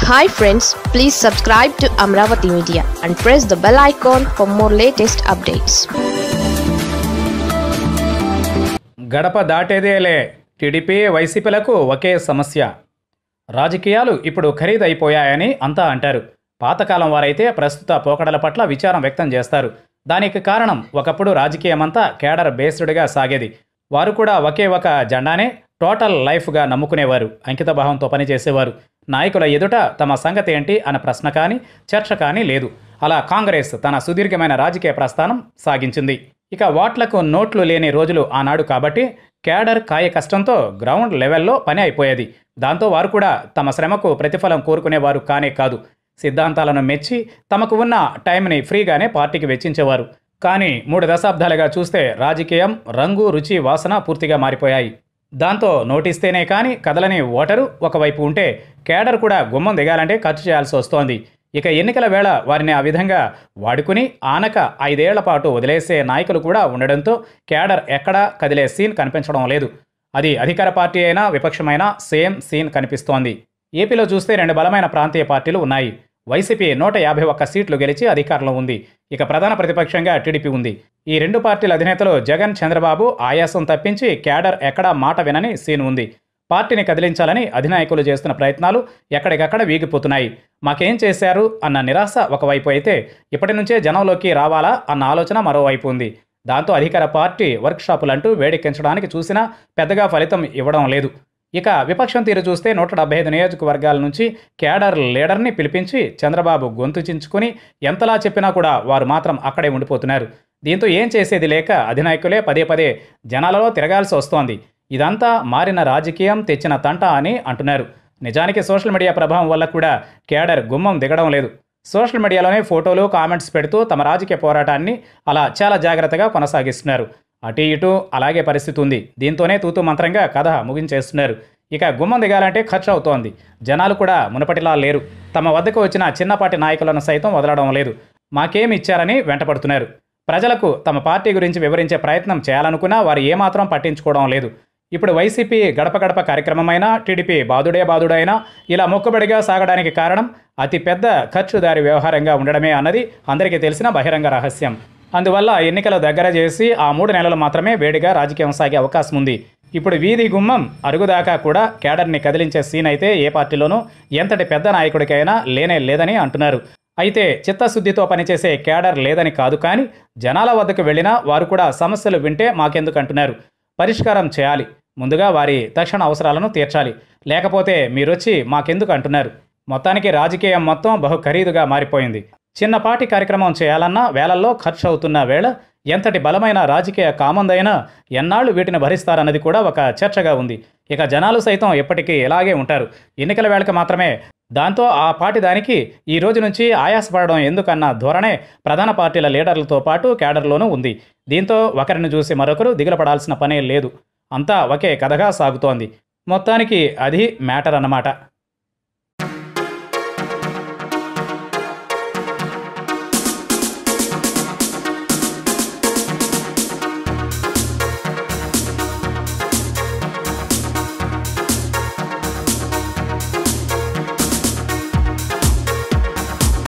hi friends please subscribe to Amaravati media and press the bell icon for more latest updates గడప దాటేదేలే TDP వైసీపీలకు ఒకే సమస్య రాజకీయాలు ఇప్పుడు ఖరీదైపోయాయని అంతా అంటారు పాతకాలం వారైతే ప్రస్తుత పోకడల పట్ల విచారం వ్యక్తం చేస్తారు దానికి కారణం ఒకప్పుడు రాజకీయమంతా కేడర్ బేస్డ్గా సాగేది వారు కూడా ఒకే ఒక జెండానే టోటల్ లైఫ్గా నమ్ముకునేవారు అంకితభావంతో పనిచేసేవారు నాయకుల ఎదుట తమ సంగతి ఏంటి అన్న ప్రశ్న కానీ చర్చ కానీ లేదు అలా కాంగ్రెస్ తన సుదీర్ఘమైన రాజకీయ ప్రస్థానం సాగించింది ఇక వాట్లకు నోట్లు లేని రోజులు ఆనాడు కాబట్టి క్యాడర్ కాయ కష్టంతో గ్రౌండ్ లెవెల్లో పని అయిపోయేది దాంతో వారు కూడా తమ శ్రమకు ప్రతిఫలం కోరుకునేవారు కానే కాదు సిద్ధాంతాలను మెచ్చి తమకు ఉన్న టైంని ఫ్రీగానే పార్టీకి వెచ్చించేవారు కానీ మూడు దశాబ్దాలుగా చూస్తే రాజకీయం రంగు రుచి వాసన పూర్తిగా మారిపోయాయి దాంతో నోటిస్తేనే కానీ కదలని ఓటరు ఒకవైపు ఉంటే కేడర్ కూడా గుమ్మం దిగాలంటే ఖర్చు చేయాల్సి వస్తోంది ఇక ఎన్నికల వేళ వారిని ఆ విధంగా వాడుకుని ఆనక ఐదేళ్ల పాటు వదిలేసే నాయకులు కూడా ఉండడంతో కేడర్ ఎక్కడా కదిలే సీన్ కనిపించడం లేదు అది అధికార పార్టీ అయినా విపక్షమైనా సేమ్ సీన్ కనిపిస్తోంది ఏపీలో చూస్తే రెండు బలమైన ప్రాంతీయ పార్టీలు ఉన్నాయి వైసీపీ నూట యాభై ఒక్క సీట్లు గెలిచి అధికారంలో ఉంది ఇక ప్రధాన ప్రతిపక్షంగా టీడీపీ ఉంది ఈ రెండు పార్టీల అధినేతలు జగన్ చంద్రబాబు ఆయాసం తప్పించి క్యాడర్ ఎక్కడా మాట వినని సీన్ ఉంది పార్టీని కదిలించాలని అధినాయకులు చేస్తున్న ప్రయత్నాలు ఎక్కడికక్కడ వీగిపోతున్నాయి మాకేం చేశారు అన్న నిరాశ ఒకవైపు అయితే ఇప్పటి నుంచే జనంలోకి రావాలా అన్న ఆలోచన మరోవైపు ఉంది దాంతో అధికార పార్టీ వర్క్షాపులంటూ వేడెక్కించడానికి చూసినా పెద్దగా ఫలితం ఇవ్వడం లేదు ఇక విపక్షం తీరు చూస్తే నూట డెబ్బై ఐదు నియోజకవర్గాల నుంచి కేడర్ లీడర్ని పిలిపించి చంద్రబాబు గొంతు చించుకుని ఎంతలా చెప్పినా కూడా వారు మాత్రం అక్కడే ఉండిపోతున్నారు దీంతో ఏం చేసేది లేక అధినాయకులే పదే పదే జనాలలో తిరగాల్సి వస్తోంది ఇదంతా మారిన రాజకీయం తెచ్చిన తంట అని అంటున్నారు నిజానికి సోషల్ మీడియా ప్రభావం వల్ల కూడా కేడర్ గుమ్మం దిగడం లేదు సోషల్ మీడియాలోనే ఫోటోలు కామెంట్స్ పెడుతూ తమ రాజకీయ పోరాటాన్ని అలా చాలా జాగ్రత్తగా కొనసాగిస్తున్నారు అటు ఇటు అలాగే పరిస్థితి ఉంది దీంతోనే తూతు మంత్రంగా కథ ముగించేస్తున్నారు ఇక గుమ్మం దిగాలంటే ఖర్చు అవుతోంది జనాలు కూడా మునపటిలా లేరు తమ వద్దకు వచ్చిన చిన్నపాటి నాయకులను సైతం వదలడం లేదు మాకేమి ఇచ్చారని వెంటపడుతున్నారు ప్రజలకు తమ పార్టీ గురించి వివరించే ప్రయత్నం చేయాలనుకున్నా వారు ఏమాత్రం పట్టించుకోవడం లేదు ఇప్పుడు వైసీపీ గడప గడప కార్యక్రమమైనా టీడీపీ బాదుడే బాదుడైనా ఇలా మొక్కుబడిగా సాగడానికి కారణం అతి పెద్ద ఖర్చుదారి వ్యవహారంగా ఉండడమే అన్నది అందరికీ తెలిసిన బహిరంగ రహస్యం అందువల్ల ఎన్నికలు దగ్గర చేసి ఆ మూడు నెలలు మాత్రమే వేడిగా రాజకీయం సాగే అవకాశం ఉంది ఇప్పుడు వీధి గుమ్మం అరుగుదాకా కూడా కేడర్ని కదిలించే సీన్ అయితే ఏ పార్టీలోనూ ఎంతటి పెద్ద నాయకుడికైనా లేనే లేదని అంటున్నారు అయితే చిత్తశుద్ధితో పనిచేసే కేడర్ లేదని కాదు కానీ జనాల వద్దకు వెళ్ళినా వారు కూడా సమస్యలు వింటే మాకెందుకు అంటున్నారు పరిష్కారం చేయాలి ముందుగా వారి తక్షణ అవసరాలను తీర్చాలి లేకపోతే మీరొచ్చి మాకెందుకు అంటున్నారు మొత్తానికి రాజకీయం మొత్తం బహు ఖరీదుగా మారిపోయింది చిన్నపాటి కార్యక్రమం చేయాలన్నా వేలల్లో ఖర్చు అవుతున్న వేళ ఎంతటి బలమైన రాజకీయ కామందైనా ఎన్నాళ్ళు వీటిని భరిస్తారన్నది కూడా ఒక చర్చగా ఉంది ఇక జనాలు సైతం ఎప్పటికీ ఇలాగే ఉంటారు ఎన్నికల వేళకి మాత్రమే దాంతో ఆ పార్టీ దానికి ఈ రోజు నుంచి ఆయాసపడడం ఎందుకన్న ధోరణే ప్రధాన పార్టీల లీడర్లతో పాటు కేడర్లోనూ ఉంది దీంతో ఒకరిని చూసి మరొకరు దిగులు పడాల్సిన పనే లేదు అంతా ఒకే కథగా సాగుతోంది మొత్తానికి అది మ్యాటర్ అన్నమాట